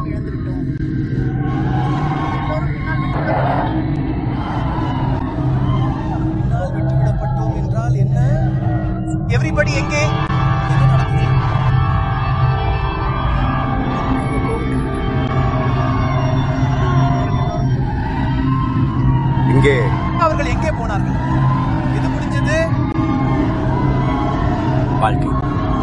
இழந்து விட்டோம் எல்லோரும் பின்னால் விட்டுவிடப்பட்டோம். பின்னால் விட்டுவிடப்பட்டோம் என்றால் என்ன எவ்ரிபடி எங்கே என்ன நடந்தது இங்கே அவர்கள் எங்கே போனார்கள் எது முடிஞ்சது வாழ்க்கை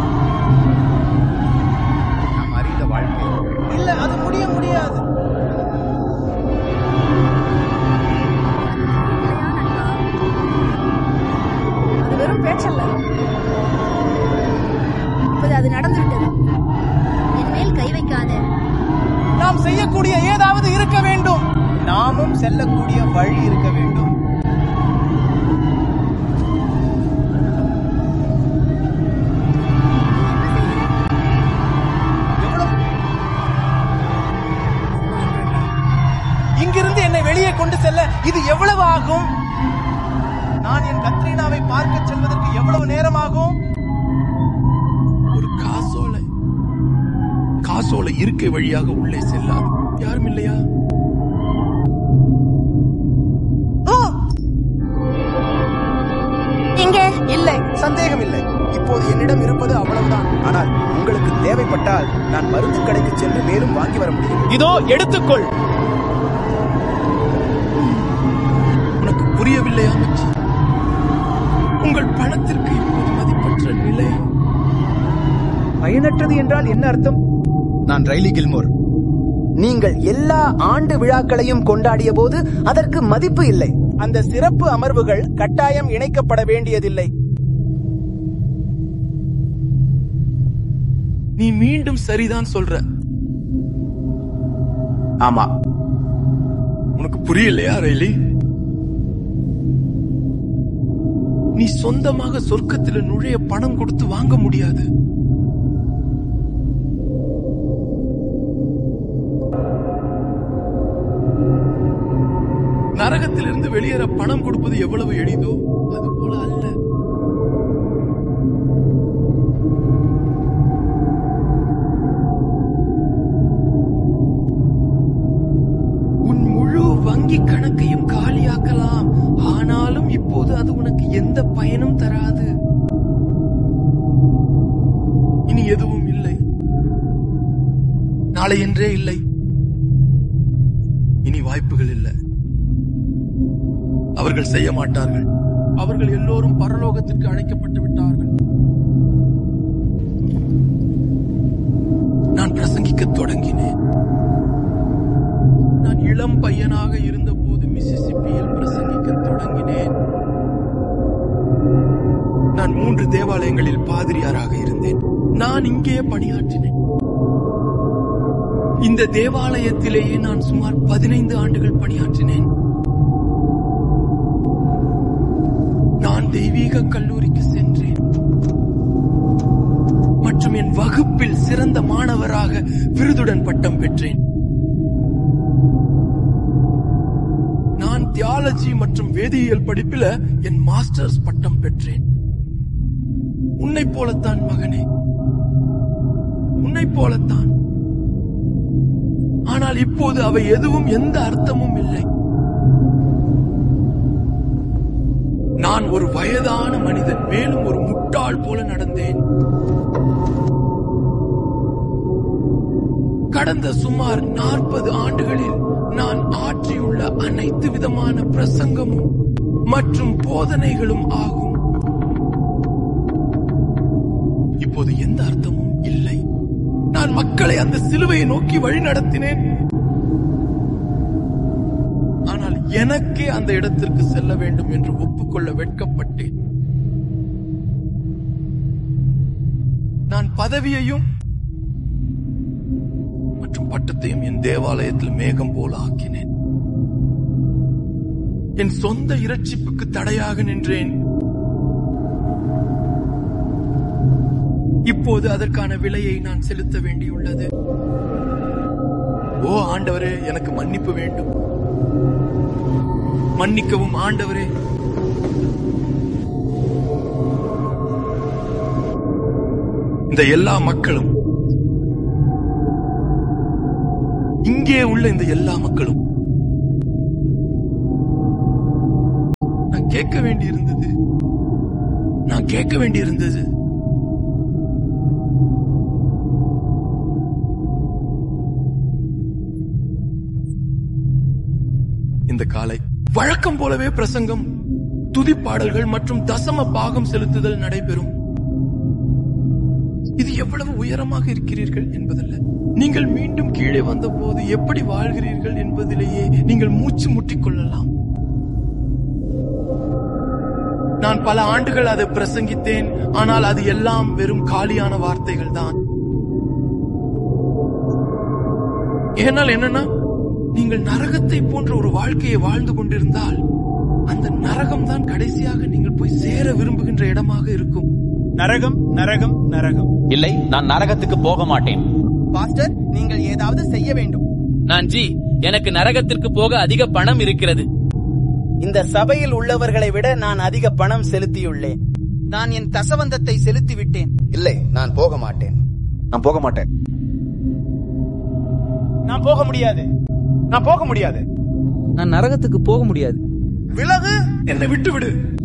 நாம் அறிந்த வாழ்க்கை இல்ல அது முடிய முடியாது இல்லையா நண்பா? அது வெறும் பேச்சல்ல இப்போது அது நடந்துவிட்டது என் மேல் கை வைக்காத நாம் செய்யக்கூடிய ஏதாவது இருக்க வேண்டும் நாமும் செல்லக்கூடிய வழி இருக்க வேண்டும் எவ்வளவு இங்கிருந்து என்னை வெளியே கொண்டு செல்ல இது எவ்வளவு ஆகும் நான் என் கத்ரீனாவை பார்க்க செல்வதற்கு எவ்வளவு நேரம் ஆகும் ஒரு காசோலை காசோலை இருக்கை வழியாக உள்ளே செல்லாது யாரும் இல்லையா ஆ! எங்கே இல்லை சந்தேகம் இல்லை இப்போது என்னிடம் இருப்பது அவ்வளவுதான் ஆனால் உங்களுக்கு தேவைப்பட்டால் நான் மருந்து கடைக்கு சென்று மேலும் வாங்கி வர முடியும் இதோ எடுத்துக்கொள் உனக்கு புரியவில்லையா மச்சி உங்கள் பணத்திற்கு இப்போது மதிப்பற்ற நிலை பயனற்றது என்றால் என்ன அர்த்தம் நான் ரைலி கில்மோர் நீங்கள் எல்லா ஆண்டு விழாக்களையும் கொண்டாடிய போது அதற்கு மதிப்பு இல்லை அந்த சிறப்பு அமர்வுகள் கட்டாயம் இணைக்கப்பட வேண்டியதில்லை நீ மீண்டும் சரிதான் சொல்ற ஆமா உனக்கு புரியலையா ரயிலி நீ சொந்தமாக சொர்க்கத்துல நுழைய பணம் கொடுத்து வாங்க முடியாது நரகத்திலிருந்து வெளியேற பணம் கொடுப்பது எவ்வளவு எளிதோ அது போல அல்ல உன் முழு வங்கி கணக்கையும் காலியாக்கலாம் ஆனாலும் இப்போது அது உனக்கு எந்த பயனும் தராது இனி எதுவும் இல்லை நாளை என்றே இல்லை இனி வாய்ப்புகள் இல்லை அவர்கள் செய்ய மாட்டார்கள் அவர்கள் எல்லோரும் பரலோகத்திற்கு அழைக்கப்பட்டு விட்டார்கள் நான் பிரசங்கிக்க தொடங்கினேன் நான் இளம் பையனாக இருந்தபோது மிசிசிப்பியில் பிரசங்கிக்க தொடங்கினேன் நான் மூன்று தேவாலயங்களில் பாதிரியாராக இருந்தேன் நான் இங்கே பணியாற்றினேன் இந்த தேவாலயத்திலேயே நான் சுமார் பதினைந்து ஆண்டுகள் பணியாற்றினேன் நான் தெய்வீக கல்லூரிக்கு சென்றேன் மற்றும் என் வகுப்பில் சிறந்த மாணவராக விருதுடன் பட்டம் பெற்றேன் நான் தியாலஜி மற்றும் வேதியியல் படிப்பில என் மாஸ்டர்ஸ் பட்டம் பெற்றேன் உன்னை போலத்தான் மகனே உன்னை போலத்தான் ஆனால் இப்போது அவை எதுவும் எந்த அர்த்தமும் இல்லை நான் ஒரு வயதான மனிதன் மேலும் ஒரு முட்டாள் போல நடந்தேன் கடந்த சுமார் நாற்பது ஆண்டுகளில் நான் ஆற்றியுள்ள அனைத்து விதமான பிரசங்கமும் மற்றும் போதனைகளும் ஆகும் இப்போது எந்த அர்த்தமும் இல்லை நான் மக்களை அந்த சிலுவையை நோக்கி வழி நடத்தினேன் ஆனால் எனக்கே அந்த இடத்திற்கு செல்ல வேண்டும் என்று ஒப்புக்கொள்ள வெட்கப்பட்டேன் நான் பதவியையும் மற்றும் பட்டத்தையும் என் தேவாலயத்தில் மேகம் போல ஆக்கினேன் என் சொந்த இரட்சிப்புக்கு தடையாக நின்றேன் இப்போது அதற்கான விலையை நான் செலுத்த வேண்டியுள்ளது ஓ ஆண்டவரே எனக்கு மன்னிப்பு வேண்டும் மன்னிக்கவும் ஆண்டவரே இந்த எல்லா மக்களும் இங்கே உள்ள இந்த எல்லா மக்களும் நான் கேட்க வேண்டியிருந்தது நான் கேட்க வேண்டியிருந்தது இந்த காலை வழக்கம் போலவே பிரசங்கம் துதிப்பாடல்கள் மற்றும் தசம பாகம் செலுத்துதல் நடைபெறும் இது எவ்வளவு உயரமாக இருக்கிறீர்கள் என்பதல்ல நீங்கள் மீண்டும் கீழே வந்தபோது எப்படி வாழ்கிறீர்கள் என்பதிலேயே நீங்கள் மூச்சு முட்டிக் கொள்ளலாம் நான் பல ஆண்டுகள் அதை பிரசங்கித்தேன் ஆனால் அது எல்லாம் வெறும் காலியான வார்த்தைகள் தான் ஏனால் என்னன்னா நீங்கள் நரகத்தை போன்ற ஒரு வாழ்க்கையை வாழ்ந்து கொண்டிருந்தால் அந்த நரகம் தான் கடைசியாக நீங்கள் போய் சேர விரும்புகின்ற இடமாக இருக்கும் நரகம் நரகம் நரகம் இல்லை நான் நரகத்துக்கு போக மாட்டேன் பாஸ்டர் நீங்கள் ஏதாவது செய்ய வேண்டும் நான் ஜி எனக்கு நரகத்திற்கு போக அதிக பணம் இருக்கிறது இந்த சபையில் உள்ளவர்களை விட நான் அதிக பணம் செலுத்தியுள்ளேன் நான் என் தசவந்தத்தை செலுத்தி விட்டேன் இல்லை நான் போக மாட்டேன் நான் போக மாட்டேன் நான் போக முடியாது நான் போக முடியாது நான் நரகத்துக்கு போக முடியாது விலகு என்னை விட்டு விடு